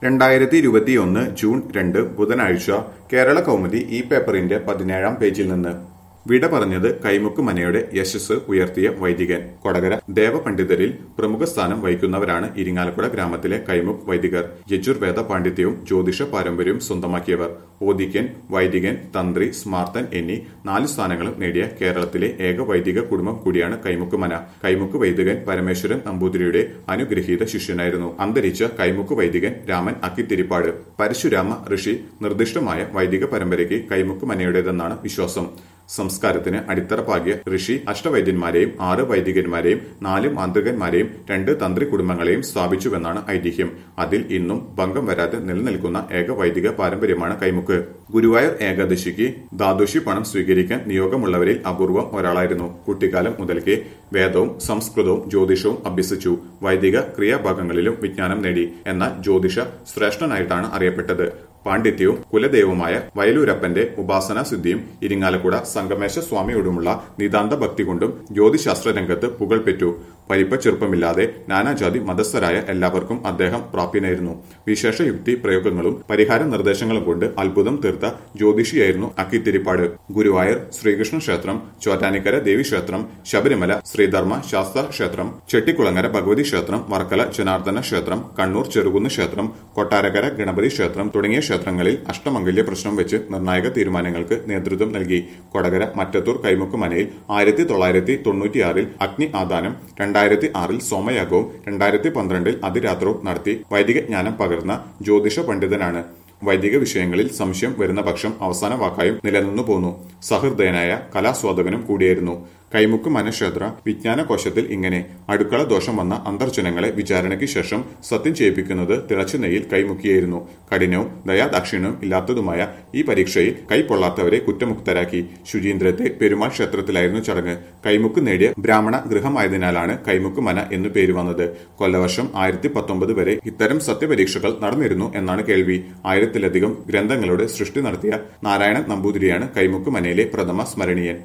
രണ്ടായിരത്തി ഇരുപത്തിയൊന്ന് ജൂൺ രണ്ട് ബുധനാഴ്ച കേരള കൗമുദി ഈ പേപ്പറിന്റെ പതിനേഴാം പേജിൽ നിന്ന് വിട പറഞ്ഞത് കൈമുക്ക് മനയുടെ യശസ് ഉയർത്തിയ വൈദികൻ കൊടകര ദേവപണ്ഡിതരിൽ പ്രമുഖ സ്ഥാനം വഹിക്കുന്നവരാണ് ഇരിങ്ങാലക്കുട ഗ്രാമത്തിലെ കൈമുക്ക് വൈദികർ യജുർവേദ പാണ്ഡിത്യവും ജ്യോതിഷ പാരമ്പര്യവും സ്വന്തമാക്കിയവർ ഓദിക്കൻ വൈദികൻ തന്ത്രി സ്മാർത്തൻ എന്നീ നാല് സ്ഥാനങ്ങളും നേടിയ കേരളത്തിലെ ഏക വൈദിക കുടുംബം കൂടിയാണ് കൈമുക്ക് മന കൈമുക്ക് വൈദികൻ പരമേശ്വരൻ നമ്പൂതിരിയുടെ അനുഗ്രഹീത ശിഷ്യനായിരുന്നു അന്തരിച്ച കൈമുക്ക് വൈദികൻ രാമൻ അക്കിത്തിരിപ്പാട് പരശുരാമ ഋഷി നിർദ്ദിഷ്ടമായ വൈദിക പരമ്പരയ്ക്ക് കൈമുക്ക് മനയുടേതെന്നാണ് വിശ്വാസം സംസ്കാരത്തിന് അടിത്തറ പാകിയ ഋഷി അഷ്ടവൈദ്യന്മാരെയും ആറ് വൈദികന്മാരെയും നാല് മാന്ത്രികന്മാരെയും രണ്ട് തന്ത്രി കുടുംബങ്ങളെയും സ്ഥാപിച്ചുവെന്നാണ് ഐതിഹ്യം അതിൽ ഇന്നും ഭംഗം വരാതെ നിലനിൽക്കുന്ന ഏക വൈദിക പാരമ്പര്യമാണ് കൈമുക്ക് ഗുരുവായൂർ ഏകാദശിക്ക് ദ്വാദശി പണം സ്വീകരിക്കാൻ നിയോഗമുള്ളവരിൽ അപൂർവം ഒരാളായിരുന്നു കുട്ടിക്കാലം മുതൽക്കേ വേദവും സംസ്കൃതവും ജ്യോതിഷവും അഭ്യസിച്ചു വൈദിക ക്രിയാഭാഗങ്ങളിലും വിജ്ഞാനം നേടി എന്നാൽ ജ്യോതിഷ ശ്രേഷ്ഠനായിട്ടാണ് അറിയപ്പെട്ടത് പാണ്ഡിത്യവും കുലദൈവമായ വയലൂരപ്പന്റെ ഉപാസനാ സിദ്ധിയും ഇരിങ്ങാലക്കുട സംഗമേശ സ്വാമിയോടുമുള്ള നിതാന്ത ഭക്തി കൊണ്ടും ജ്യോതിശാസ്ത്ര രംഗത്ത് പുകൾപെറ്റു പരിപ്പ ചെറുപ്പമില്ലാതെ നാനാജാതി മതസ്ഥരായ എല്ലാവർക്കും അദ്ദേഹം പ്രാപ്യനായിരുന്നു വിശേഷ യുക്തി പ്രയോഗങ്ങളും പരിഹാര നിർദ്ദേശങ്ങളും കൊണ്ട് അത്ഭുതം തീർത്ത ജ്യോതിഷിയായിരുന്നു അക്കിത്തിരിപ്പാട് ഗുരുവായൂർ ശ്രീകൃഷ്ണ ക്ഷേത്രം ചോറ്റാനിക്കര ദേവീക്ഷേത്രം ശബരിമല ശ്രീധർമ്മ ശാസ്ത്ര ക്ഷേത്രം ചെട്ടിക്കുളങ്ങര ഭഗവതി ക്ഷേത്രം വർക്കല ജനാർദ്ദന ക്ഷേത്രം കണ്ണൂർ ചെറുകുന്ന് ക്ഷേത്രം കൊട്ടാരക്കര ഗണപതി ക്ഷേത്രം തുടങ്ങിയ ക്ഷേത്രങ്ങളിൽ അഷ്ടമംഗല്യ പ്രശ്നം വെച്ച് നിർണായക തീരുമാനങ്ങൾക്ക് നേതൃത്വം നൽകി കൊടകര മറ്റത്തൂർ കൈമുക്ക് മനയിൽ ആയിരത്തി തൊള്ളായിരത്തി തൊണ്ണൂറ്റിയാറിൽ അഗ്നി ആദാനം രണ്ടായിരത്തി ആറിൽ സോമയാഗവും രണ്ടായിരത്തി പന്ത്രണ്ടിൽ അതിരാത്രവും നടത്തി വൈദിക ജ്ഞാനം പകർന്ന ജ്യോതിഷ പണ്ഡിതനാണ് വൈദിക വിഷയങ്ങളിൽ സംശയം വരുന്ന പക്ഷം അവസാന വാക്കായും നിലനിന്നു പോന്നു സഹൃദയനായ കലാസ്വാദകനും കൂടിയായിരുന്നു കൈമുക്ക് മനക്ഷേത്ര വിജ്ഞാന കോശത്തിൽ ഇങ്ങനെ അടുക്കള ദോഷം വന്ന അന്തർജനങ്ങളെ വിചാരണയ്ക്ക് ശേഷം സത്യം ചെയ്യിപ്പിക്കുന്നത് തിളച്ചുനെയ്യിൽ കൈമുക്കിയായിരുന്നു കഠിനവും ദയാദാക്ഷിണ്യവും ഇല്ലാത്തതുമായ ഈ പരീക്ഷയിൽ കൈപ്പൊള്ളാത്തവരെ കുറ്റമുക്തരാക്കി ശുചീന്ദ്രത്തെ പെരുമാൾ ക്ഷേത്രത്തിലായിരുന്നു ചടങ്ങ് കൈമുക്ക് നേടിയ ബ്രാഹ്മണ ഗൃഹമായതിനാലാണ് കൈമുക്ക് മന എന്നു പേര് വന്നത് കൊല്ലവർഷം ആയിരത്തി പത്തൊമ്പത് വരെ ഇത്തരം സത്യപരീക്ഷകൾ നടന്നിരുന്നു എന്നാണ് കേൾവി ആയിരത്തിലധികം ഗ്രന്ഥങ്ങളുടെ സൃഷ്ടി നടത്തിയ നാരായണൻ നമ്പൂതിരിയാണ് കൈമുക്ക് മനയിലെ പ്രഥമ സ്മരണീയൻ